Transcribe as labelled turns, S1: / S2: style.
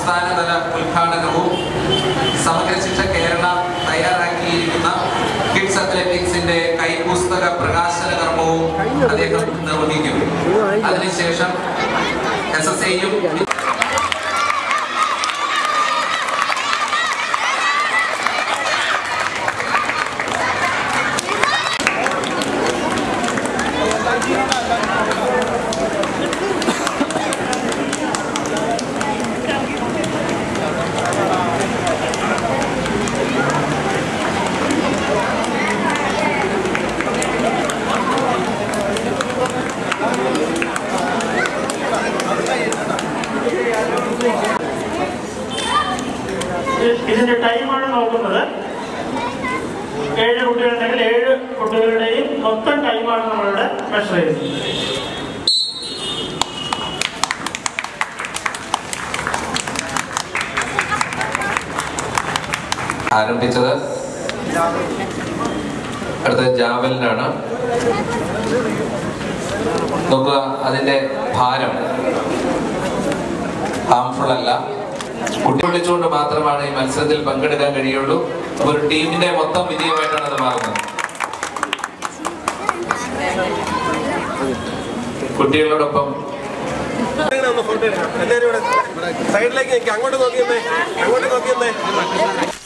S1: സംസ്ഥാനതല ഉദ്ഘാടനവും സമഗ്ര ശിക്ഷ കേരള തയ്യാറാക്കിയിരിക്കുന്ന കിഡ്സ് അത്ലറ്റിക്സിന്റെ കൈപുസ്തക പ്രകാശന കർമ്മവും അദ്ദേഹം നിർവഹിക്കും അതിനുശേഷം എസ് എസ് എയും
S2: ഇതിന്റെ ടൈമാണ് നോക്കുന്നത് ഏഴ് കുട്ടികളുണ്ടെങ്കിൽ ഏഴ് കുട്ടികളുടെയും മൊത്തം ടൈമാണ് നമ്മളിവിടെ മെഷർ ചെയ്യുന്നത്
S1: ആരംഭിച്ചത് അടുത്ത ജാവലിനാണ് നോക്കുക അതിന്റെ ഭാരം ഹാംഫുൾ അല്ല കുട്ടി വിളിച്ചുകൊണ്ട് മാത്രമാണ് ഈ മത്സരത്തിൽ പങ്കെടുക്കാൻ കഴിയുള്ളൂ ഒരു ടീമിന്റെ മൊത്തം വിജയമായിട്ടാണ് അത് മാറുന്നത് കുട്ടികളോടൊപ്പം
S3: എല്ലാവരും ഇവിടെ സൈഡിലേക്ക് നിൽക്കുക അങ്ങോട്ട് നോക്കിയെന്നേ അങ്ങോട്ട് നോക്കിയെന്നേ